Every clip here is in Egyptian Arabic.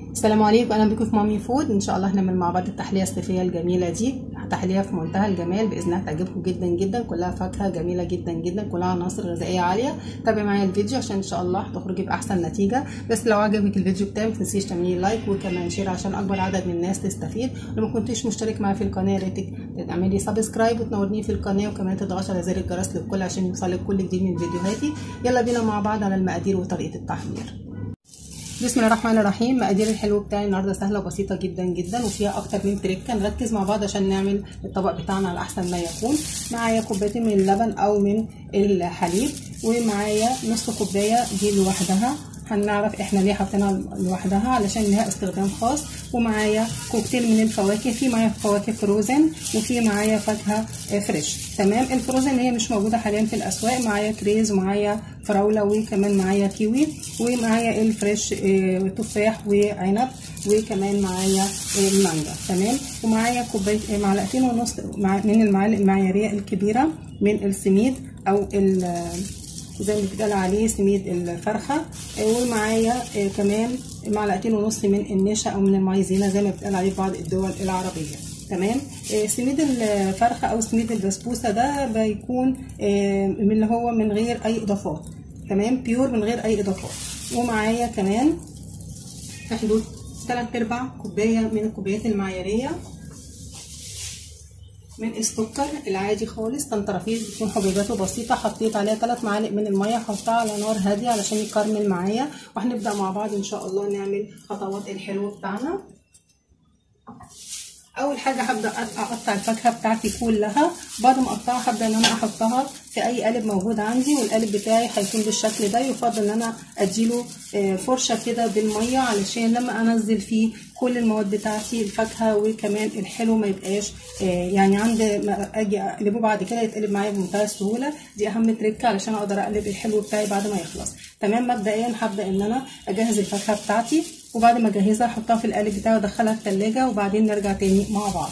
السلام عليكم اهلا بكم في مامي فود ان شاء الله هنعمل مع بعض التحليه الصيفيه الجميله دي تحليه في منتهى الجمال باذنها تعجبكم جدا جدا كلها فاكهه جميله جدا جدا كلها عناصر غذائيه عاليه تابعي معايا الفيديو عشان ان شاء الله تخرجي باحسن نتيجه بس لو عجبك الفيديو بتاعي ما تنسيش تعملي لايك وكمان شير عشان اكبر عدد من الناس تستفيد ولو ما كنتيش مشترك معايا في القناه يا ريتك تعملي سبسكرايب وتنورني في القناه وكمان تضغطي على زر الجرس للكل عشان يوصلك كل جديد من فيديوهاتي يلا بينا مع بعض على المقادير وطريقه التحضير بسم الله الرحمن الرحيم مقادير الحلو بتاعي النهارده سهله وبسيطه جدا جدا وفيها اكتر من تريكه نركز مع بعض عشان نعمل الطبق بتاعنا على احسن ما يكون معايا كوبايتين من اللبن او من الحليب ومعايا نص كوبايه دي لوحدها هنعرف احنا ليه حاطينها لوحدها علشان ليها استخدام خاص ومعايا كوكتيل من الفواكه في معايا فواكه فروزن وفي معايا فاكهه فريش تمام الفروزن هي مش موجوده حاليا في الاسواق معايا كريز ومعايا فراوله وكمان معايا كيوي ومعايا الفريش تفاح وعنب وكمان معايا المانجا تمام ومعايا كوبايه معلقتين ونص من المعالق المعياريه الكبيره من السميد او زي ما بيتقال عليه سميد الفرخه ومعايا كمان معلقتين ونص من النشا او من المايزينا زي ما بيتقال عليه في بعض الدول العربيه تمام سميد الفرخه او سميد البسبوسه ده بيكون من اللي هو من غير اي اضافات تمام بيور من غير اي اضافات ومعايا كمان في حدود 3 ارباع كوبايه من الكوبايات المعياريه من السكر العادي خالص طنطرفيل بتكون حبيباته بسيطه حطيت عليها 3 معالق من الميه هحطها على نار هاديه علشان يكرمل معايا وهنبدا مع بعض ان شاء الله نعمل خطوات الحلو بتاعنا اول حاجه هبدا اقطع الفاكهه بتاعتي كلها بعد ما اقطعها هبدا ان انا احطها في اي قالب موجود عندي والقالب بتاعي هيكون بالشكل ده يفضل ان انا اديله فرشه كده بالميه علشان لما انزل فيه كل المواد بتاعتي الفاكهه وكمان الحلو ما يبقاش يعني عند ما اجي اقلبه بعد كده يتقلب معايا بمنتهى السهوله دي اهم تريكه علشان اقدر اقلب الحلو بتاعي بعد ما يخلص تمام مبدئيا هبدا ان انا اجهز الفاكهه بتاعتي وبعد ما اجهزها احطها في القالب بتاعي وادخلها التلاجة وبعدين نرجع تاني مع بعض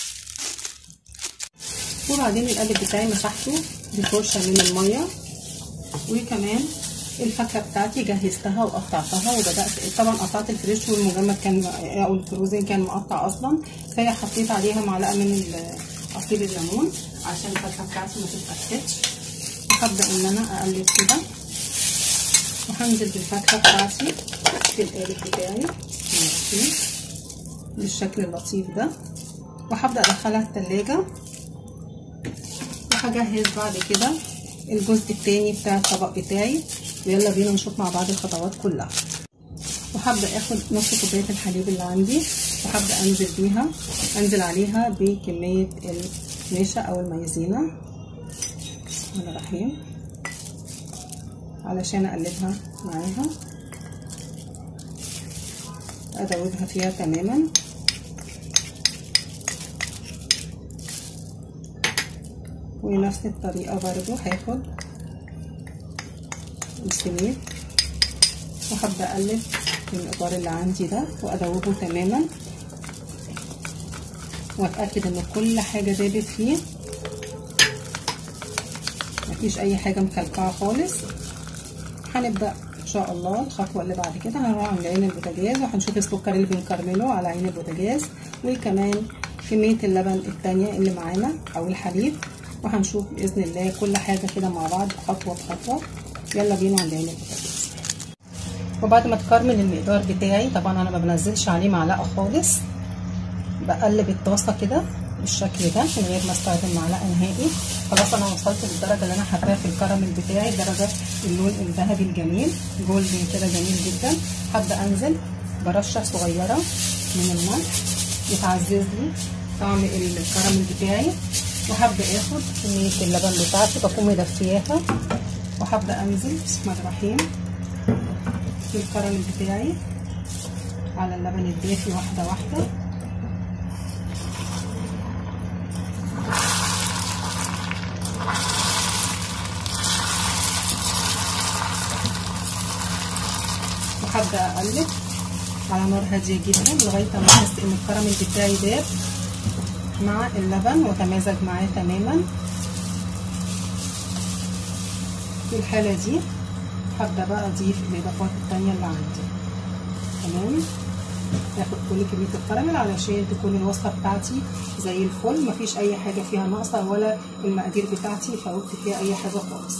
وبعدين القالب بتاعي مسحته بفرشه من الميه وكمان الفاكهه بتاعتي جهزتها وقطعتها وبدات طبعا قطعت الفريش والمجمد كان او الفروزن كان مقطع اصلا فهي حطيت عليها معلقه من عصير الليمون عشان الفاكهه بتاعتي ما تتاكلش وهبدا ان انا اقلب كده وهنزل بالفاكهه بتاعتي في القالب بتاعي بالشكل اللطيف ده وهبدا ادخلها التلاجة وهجهز بعد كده الجزء التاني بتاع الطبق بتاعي ويلا بينا نشوف مع بعض الخطوات كلها وهبدا اخد نص كوبايه الحليب اللي عندي وهبدا انزل بيها انزل عليها بكميه النشا او المايزينا بسم الله الرحمن علشان اقلبها معاها ادوبها فيها تماما ونفس الطريقة برضو هاخد السميد وهبدأ أقلب المقدار اللي عندي ده وأدوبه تماما وأتأكد إن كل حاجة دابت فيه مفيش أي حاجة مكلكعة خالص هنبدأ ان شاء الله الخطوه اللي بعد كده هنروح عند عين البوتاجاز وهنشوف السكر اللي بنكرمله على عين البوتاجاز وكمان كميه اللبن التانية اللي معانا او الحليب وهنشوف باذن الله كل حاجه كده مع بعض خطوه بخطوه يلا بينا عند عين البوتاجاز وبعد ما تكرمل المقدار بتاعي طبعا انا ما بنزلش عليه معلقه خالص بقلب الطاسه كده بالشكل ده من غير ما استخدم معلقه نهائي خلاص انا وصلت للدرجه اللي انا حباها في الكراميل بتاعي درجه اللون الذهبي الجميل جولدن كده جميل جدا هبدا انزل برشه صغيره من الملح يتعزز لي طعم الكراميل بتاعي وهبدا اخد كميه اللبن بتاعتي بكون مدفياها وهبدا انزل بسم الله الرحمن بالكراميل بتاعي على اللبن الدافي واحده واحده وهبدا اقلب على نار هاديه جدا لغايه ما احس ان الكراميل بتاعي داب مع اللبن وتمازج معاه تماما في الحاله دي هبدا بقى اضيف الاضافات التانية اللي عندي تمام اخد كل كميه الكراميل علشان تكون الوصفه بتاعتي زي الفل مفيش اي حاجه فيها ناقصه ولا المقادير بتاعتي فوتت فيها اي حاجه خالص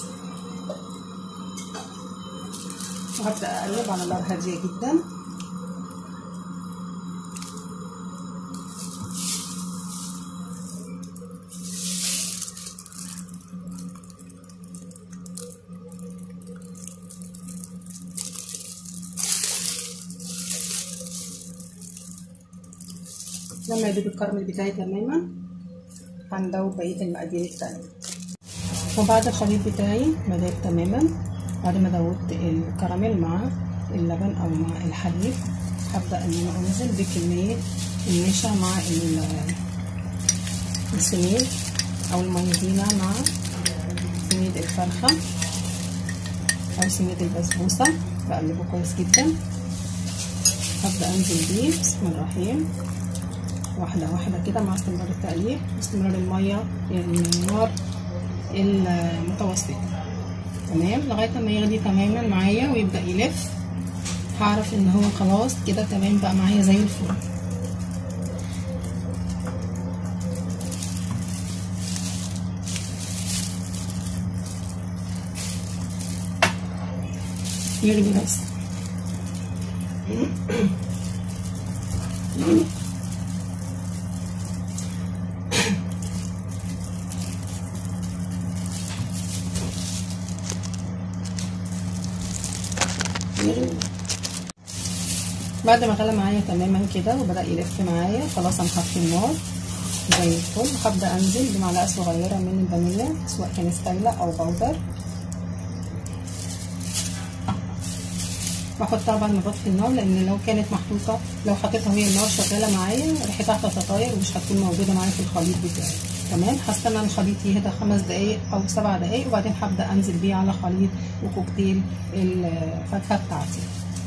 وهبدا اقلب على نار هاديه جدا لما يدوب الكراميل بتاعي تماما هندوب بقيه المقادير التانية وبعد الخليط بتاعي ما داب تماما بعد ما دوبت الكراميل مع اللبن او مع الحليب هبدا ان انا انزل بكميه النشا مع السميد او المايزينا مع سميد الفرخه او سميد البسبوسه بقلبه كويس جدا هبدا انزل بيه بسم الله الرحمن واحده واحده كده مع استمرار التقليب واستمرار الميه النار المتوسطه تمام لغايه ما يغلي تماما معايا ويبدا يلف هعرف ان هو خلاص كده تمام بقى معايا زي الفل يغلي بس بعد ما غلى معايا تماما كده وبدا يلف معايا خلاص انا هطفي النار زي الفل هبدا انزل بمعلقه صغيره من الفانيليا سواء كان ستايلا او باودر بحطها بعد ما بطفي النار لان لو كانت محطوطه لو حطيتها وهي النار شغاله معايا ريحتها هتتطاير ومش هتكون موجوده معايا في الخليط بتاعي تمام هستنى الخليط يهدى خمس دقايق او سبع دقايق وبعدين هبدا انزل بيه على خليط وكوكتيل الفاكهه بتاعتي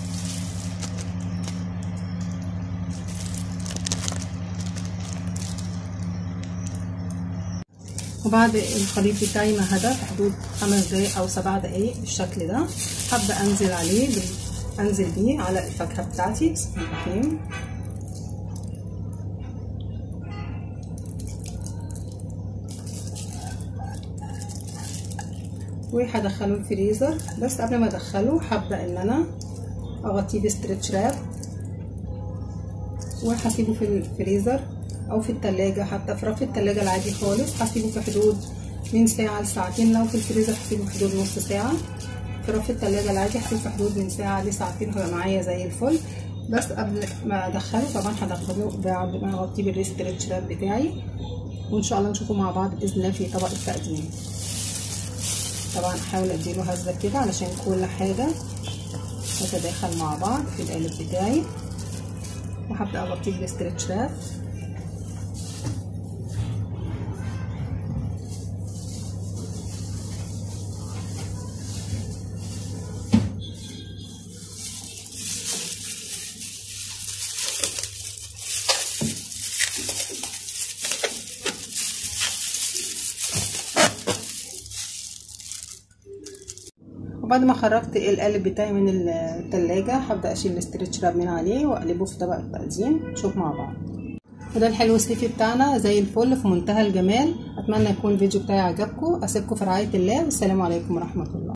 وبعد الخليط بتاعي ما هدى في حدود خمس دقايق او سبع دقايق بالشكل ده هبدا انزل عليه بال... انزل بيه على الفاكهه بتاعتي بسم الله الرحمن وهدخله الفريزر بس قبل ما ادخله هبدا ان انا اغطيه بستريتش راب وهسيبه في الفريزر او في التلاجة حتى في رف التلاجة العادي خالص هسيبه في حدود من ساعة لساعتين لو في الفريزر هسيبه في حدود نص ساعة في رف التلاجة العادي هسيبه في حدود من ساعة لساعتين هيبقى معايا زي الفل بس قبل ما ادخله طبعا هدخله بعد ما اغطيه بالريستريتش راب بتاعي وان شاء الله نشوفه مع بعض باذن الله في طبق التقديم طبعا احاول اديله هزه كده علشان كل حاجه تتداخل مع بعض في القالب بتاعي وهبدا اغطيه بالستريتش راب وبعد ما خرجت القالب بتاعي من التلاجة هبدأ أشيل الاسترتش راب من عليه وأقلبه في طبق التقديم نشوف مع بعض وده الحلو الصيفي بتاعنا زي الفل في منتهى الجمال أتمنى يكون الفيديو بتاعي عجبكم أسيبكم في رعاية الله والسلام عليكم ورحمة الله